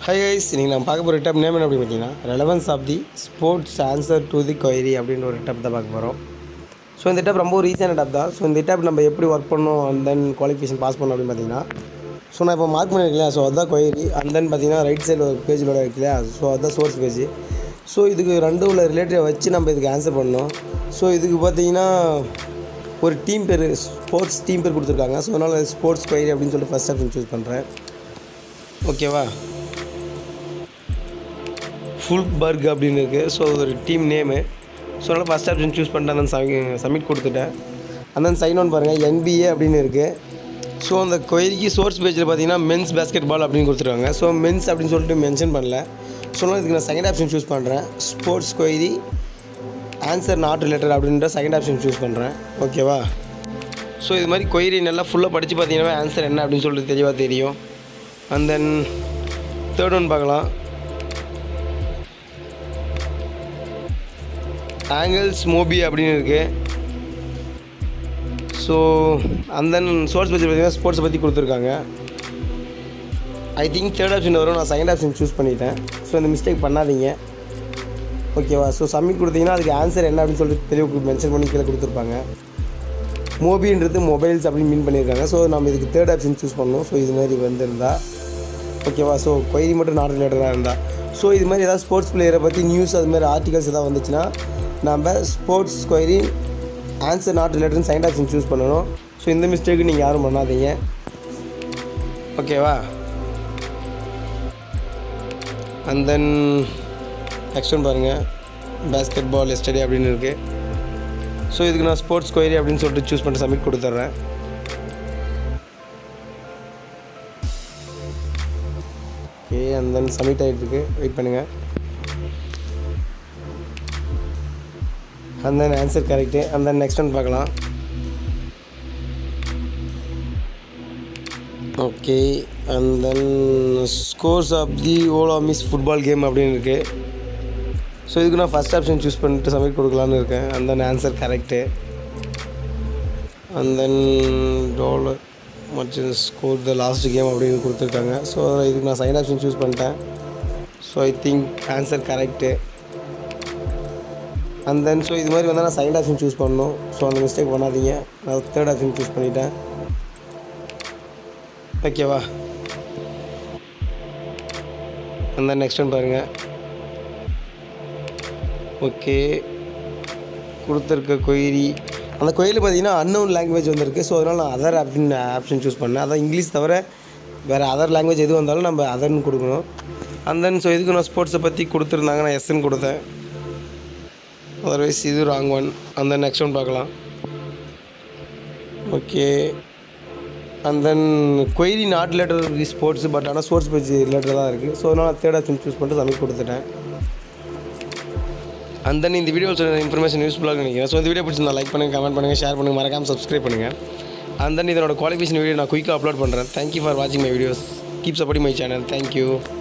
hi guys நீங்கள் நான் பார்க்க போகிற டப் நேம் என்ன அப்படின்னு பார்த்தீங்கன்னா relevance of the sports answer to the query அப்படின்ற ஒரு டப் தான் பார்க்க போகிறோம் ஸோ இந்த டப் ரொம்ப ஒரு ஈஸியான டப் தான் ஸோ இந்த டப் நம்ம எப்படி ஒர்க் பண்ணோம் அண்ட் தென் குவாலிஃபிகேஷன் பாஸ் பண்ணோம் அப்படின்னு பார்த்தீங்கன்னா ஸோ நான் இப்போ மார்க் பண்ணியிருக்கேன் ஸோ அதுதான் கொயரி அண்ட் தென் பார்த்தீங்கன்னா ரைட் சைடில் ஒரு பேஜில் இருக்கு இல்லையா ஸோ அதுதான் சோர்ஸ் பேஜ் ஸோ இதுக்கு ரெண்டு உள்ள ரிலேட்டிவ் வச்சு நம்ம இதுக்கு ஆன்சர் பண்ணோம் ஸோ இதுக்கு பார்த்தீங்கன்னா ஒரு டீம் பேர் ஸ்போர்ட்ஸ் டீம் பேர் கொடுத்துருக்காங்க ஸோ அதனால் ஸ்போர்ட்ஸ் கொயரி அப்படின்னு சொல்லிட்டு ஃபஸ்ட் ஆப்ஷன் சூஸ் பண்ணுறேன் ஓகேவா ஃபுல் பர்க் அப்படின்னு இருக்குது ஸோ ஒரு டீம் நேமு ஸோ அதனால் ஃபஸ்ட் ஆப்ஷன் சூஸ் பண்ணிட்டு அந்த சப்மிட் கொடுத்துட்டேன் அந்த சைன் ஆன் பாருங்கள் என்பிஏ அப்படின்னு இருக்குது ஸோ அந்த கொயரிக்கு சோர்ஸ் பேஜில் பார்த்தீங்கன்னா மென்ஸ் பேஸ்கெட் பால் அப்படின்னு கொடுத்துருக்காங்க ஸோ மென்ஸ் அப்படின்னு சொல்லிட்டு மென்ஷன் பண்ணல ஸோ அதனால இதுக்கு நான் செகண்ட் ஆப்ஷன் சூஸ் பண்ணுறேன் sports query answer not related அப்படின்ற செகண்ட் ஆப்ஷன் சூஸ் பண்ணுறேன் ஓகேவா ஸோ இது மாதிரி கொயரி நல்லா ஃபுல்லாக படித்து பார்த்தீங்கன்னா ஆன்சர் என்ன அப்படின்னு சொல்லிட்டு தெளிவாக தெரியும் அண்ட் தென் தேர்ட் ஒன் பார்க்கலாம் ஆங்கிள்ஸ் மோபி அப்படின்னு இருக்குது ஸோ அந்த சோர்ஸ் பற்றி பார்த்தீங்கன்னா ஸ்போர்ட்ஸை பற்றி கொடுத்துருக்காங்க ஐ திங்க் தேர்ட் ஆப்ஷன் வரும் நான் செகண்ட் ஆப்ஷன் சூஸ் பண்ணிட்டேன் ஸோ இந்த மிஸ்டேக் பண்ணாதீங்க ஓகேவா ஸோ சப்மிட் கொடுத்தீங்கன்னா அதுக்கு ஆன்சர் என்ன அப்படின்னு சொல்லிட்டு தெளிவு மென்ஷன் பண்ணி கீழே கொடுத்துருப்பாங்க மோபின்றது மொபைல்ஸ் அப்படின்னு மீன் பண்ணியிருக்காங்க ஸோ நம்ம இதுக்கு தேர்ட் ஆப்ஷன் சூஸ் பண்ணணும் ஸோ இது மாதிரி வந்திருந்தா ஓகேவா ஸோ கொயரி மட்டும் நாட் ரிலேட்டடாக இருந்தால் ஸோ இது மாதிரி ஏதாவது ஸ்போர்ட்ஸ் பிளேயரை பற்றி நியூஸ் அது மாதிரி ஆர்டிகல்ஸ் எதாவது வந்துச்சுன்னா நம்ம sports query answer not related second option choose பண்ணணும் ஸோ இந்த மிஸ்டேக்கு நீங்கள் யாரும் பண்ணாதீங்க ஓகேவா அண்ட் தென் நெக்ஸ்ட் ஒன் பாருங்கள் பேஸ்கெட் பால் எஸ்டடி அப்படின்னு இருக்குது ஸோ இதுக்கு நான் ஸ்போர்ட்ஸ் கொயரி அப்படின்னு சொல்லிட்டு சூஸ் பண்ணிட்டு சப்மிட் கொடுத்துட்றேன் ஓகே அண்ட் தென் சப்மிட் ஆகிட்டுருக்கு வெயிட் பண்ணுங்கள் and then answer correct and then next one பார்க்கலாம் okay and then scores of the ஓலா மிஸ் ஃபுட்பால் கேம் அப்படின்னு இருக்குது ஸோ இதுக்கு நான் ஃபஸ்ட் ஆப்ஷன் சூஸ் பண்ணிட்டு சப்மிட் கொடுக்கலான்னு இருக்கேன் and then answer correct and then டோல் மற்றும் ஸ்கோர் த லாஸ்ட் கேம் அப்படின்னு கொடுத்துருக்காங்க ஸோ இதுக்கு நான் செகண்ட் ஆப்ஷன் சூஸ் பண்ணிட்டேன் so I think answer correct and then so இது மாதிரி வந்தால் நான் செகண்ட் ஆப்ஷன் சூஸ் பண்ணணும் ஸோ அந்த மிஸ்டேக் பண்ணாதீங்க நான் தேர்ட் ஆப்ஷன் சூஸ் பண்ணிட்டேன் ஓகேவா அண்ட் தென் நெக்ஸ்ட் ஒன் பாருங்கள் ஓகே கொடுத்துருக்க கொயரி அந்த கொயில் பார்த்தீங்கன்னா அன்னோன் லாங்குவேஜ் வந்திருக்கு ஸோ அதனால் நான் அதர் ஆப்ஷன் ஆப்ஷன் சூஸ் பண்ணேன் அதான் இங்கிலீஷ் தவிர வேறு அதர் லாங்குவேஜ் எது வந்தாலும் நம்ம அதர்னு கொடுக்கணும் அண்ட் தென் ஸோ இதுக்கு நான் ஸ்போர்ட்ஸை பற்றி கொடுத்துருந்தாங்க நான் எஸ்ன்னு கொடுத்தேன் அதர்வைஸ் இது ராங் ஒன் அந்த நெக்ஸ்ட் ஒன் பார்க்கலாம் okay and then query not related sports but ஆனால் ஸ்போர்ட்ஸ் பேஜ் ரிலேட்டடாக தான் இருக்குது ஸோ அதனால் தேர்ட் ஆப்ஷன் சூஸ் பண்ணிட்டு சப்மிட் கொடுத்துட்டேன் அண்ட் தென் இந்த வீடியோ சொன்ன இன்ஃபர்மேஷன் யூஸ்ஃபுல்லாக நினைக்கிறேன் ஸோ இந்த வீடியோ பிடிச்சிருந்தா லைக் பண்ணுங்கள் கமெண்ட் பண்ணுங்கள் ஷேர் பண்ணுங்கள் மறக்காமல் சப்ஸ்கிரைப் பண்ணுங்கள் அண்ட் தென் இதனோட குவாலிஃபிகேஷன் வீடியோ நான் குயிக்காக அப்லோட் பண்ணுறேன் தேங்க்யூ ஃபார் வாட்சிங் my videos keep supporting my channel thank you